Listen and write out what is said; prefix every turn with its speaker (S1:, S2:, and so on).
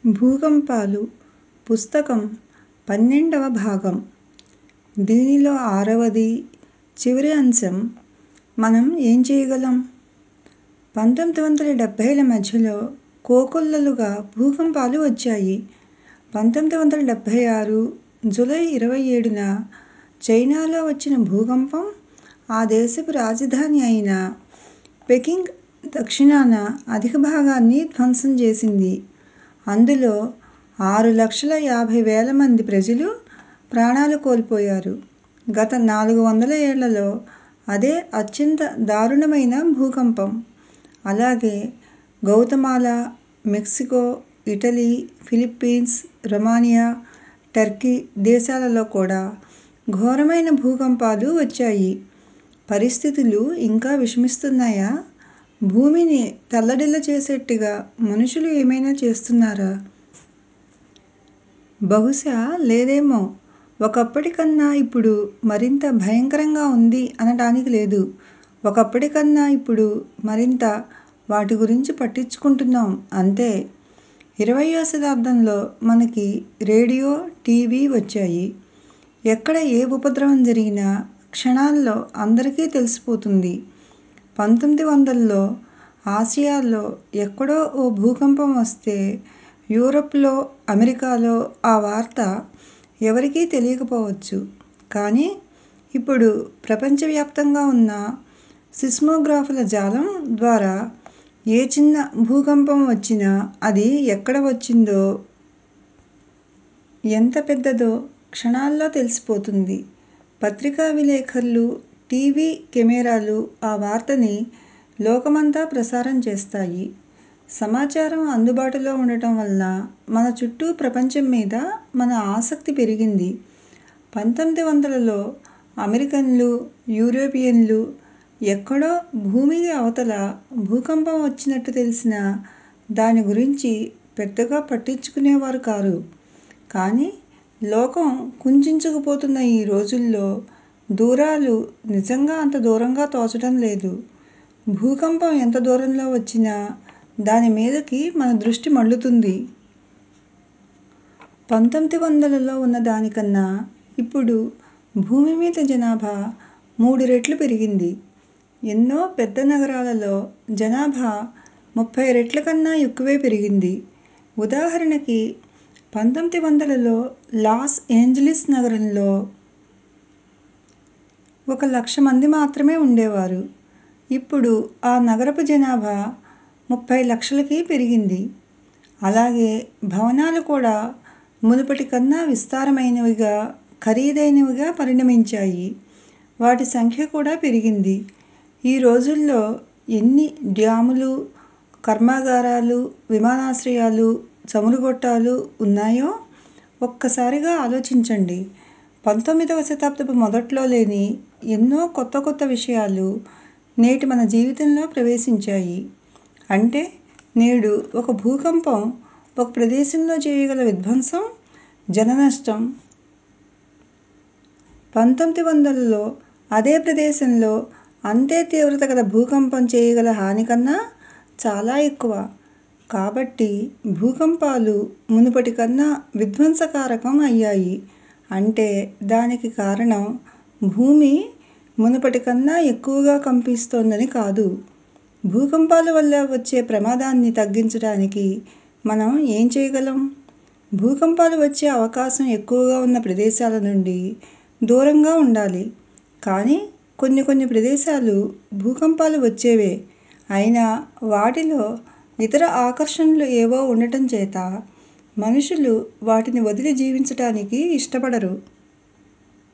S1: భూకంపాలు పుస్తకం పన్నెండవ భాగం దీనిలో ఆరవది చివరి అంశం మనం ఏం చేయగలం పంతొమ్మిది వందల డెబ్భైల మధ్యలో కోకొల్లలుగా భూకంపాలు వచ్చాయి పంతొమ్మిది వందల డెబ్భై ఆరు జూలై ఇరవై ఏడున చైనాలో వచ్చిన భూకంపం ఆ దేశపు రాజధాని అయిన పెకింగ్ దక్షిణాన అధిక భాగాన్ని ధ్వంసం చేసింది అందులో ఆరు లక్షల యాభై వేల మంది ప్రజలు ప్రాణాలు కోల్పోయారు గత నాలుగు వందల ఏళ్లలో అదే అత్యంత దారుణమైన భూకంపం అలాగే Guatemala Mexico Italy Philippines Romania Turkey దేశాలలో కూడా ఘోరమైన భూకంపాలు వచ్చాయి పరిస్థితులు ఇంకా విషమిస్తున్నాయా భూమిని తల్లడిల్ల చేసేట్టుగా మనుషులు ఏమైనా చేస్తున్నారా బహుశా లేదేమో ఒకప్పటి కన్నా ఇప్పుడు మరింత భయంకరంగా ఉంది అనటానికి లేదు ఒకప్పటి కన్నా ఇప్పుడు మరింత వాటి గురించి పట్టించుకుంటున్నాం అంతే ఇరవయ్యో శతాబ్దంలో మనకి రేడియో టీవీ వచ్చాయి ఎక్కడ ఏ ఉపద్రవం జరిగినా క్షణాల్లో అందరికీ తెలిసిపోతుంది పంతొమ్మిది వందల్లో ఆసియాలో ఎక్కడో ఓ భూకంపం వస్తే యూరప్లో అమెరికాలో ఆ వార్త ఎవరికీ తెలియకపోవచ్చు కానీ ఇప్పుడు ప్రపంచవ్యాప్తంగా ఉన్న సిస్మోగ్రాఫుల జాలం ద్వారా ఏ చిన్న భూకంపం వచ్చినా అది ఎక్కడ వచ్చిందో ఎంత పెద్దదో క్షణాల్లో తెలిసిపోతుంది పత్రికా విలేకరులు టీవీ కెమెరాలు ఆ వార్తని లోకమంతా ప్రసారం చేస్తాయి సమాచారం అందుబాటులో ఉండటం వల్ల మన చుట్టూ ప్రపంచం మీద మన ఆసక్తి పెరిగింది పంతొమ్మిది వందలలో అమెరికన్లు యూరోపియన్లు ఎక్కడో భూమికి అవతల భూకంపం వచ్చినట్టు తెలిసినా దాని గురించి పెద్దగా పట్టించుకునేవారు కారు కానీ లోకం కుంచించుకుపోతున్న ఈ రోజుల్లో దూరాలు నిజంగా అంత దూరంగా తోచడం లేదు భూకంపం ఎంత దూరంలో వచ్చినా దాని మీదకి మన దృష్టి మళ్లుతుంది పంతొమ్మిది వందలలో ఉన్న దానికన్నా ఇప్పుడు భూమి మీద జనాభా మూడు రెట్లు పెరిగింది ఎన్నో పెద్ద నగరాలలో జనాభా ముప్పై రెట్ల కన్నా ఎక్కువే పెరిగింది ఉదాహరణకి పంతొమ్మిది వందలలో లాస్ ఏంజలీస్ నగరంలో ఒక లక్ష మంది మాత్రమే ఉండేవారు ఇప్పుడు ఆ నగరపు జనాభా ముప్పై లక్షలకి పెరిగింది అలాగే భవనాలు కూడా మునుపటి కన్నా విస్తారమైనవిగా ఖరీదైనవిగా పరిణమించాయి వాటి సంఖ్య కూడా పెరిగింది ఈ రోజుల్లో ఎన్ని డ్యాములు కర్మాగారాలు విమానాశ్రయాలు చమురు గొట్టాలు ఉన్నాయో ఒక్కసారిగా ఆలోచించండి పంతొమ్మిదవ శతాబ్దపు మొదట్లో లేని ఎన్నో కొత్త కొత్త విషయాలు నేటి మన జీవితంలో ప్రవేశించాయి అంటే నేడు ఒక భూకంపం ఒక ప్రదేశంలో చేయగల విధ్వంసం జననష్టం పంతొమ్మిది వందలలో అదే ప్రదేశంలో అంతే తీవ్రత గల భూకంపం చేయగల హాని కన్నా చాలా ఎక్కువ కాబట్టి భూకంపాలు మునుపటి కన్నా విధ్వంసకారకం అయ్యాయి అంటే దానికి కారణం భూమి మునుపటి కన్నా ఎక్కువగా కంపిస్తోందని కాదు భూకంపాల వల్ల వచ్చే ప్రమాదాన్ని తగ్గించడానికి మనం ఏం చేయగలం భూకంపాలు వచ్చే అవకాశం ఎక్కువగా ఉన్న ప్రదేశాల నుండి దూరంగా ఉండాలి కానీ కొన్ని కొన్ని ప్రదేశాలు భూకంపాలు వచ్చేవే అయినా వాటిలో ఇతర ఆకర్షణలు ఏవో ఉండటం చేత మనుషులు వాటిని వదిలి జీవించటానికి ఇష్టపడరు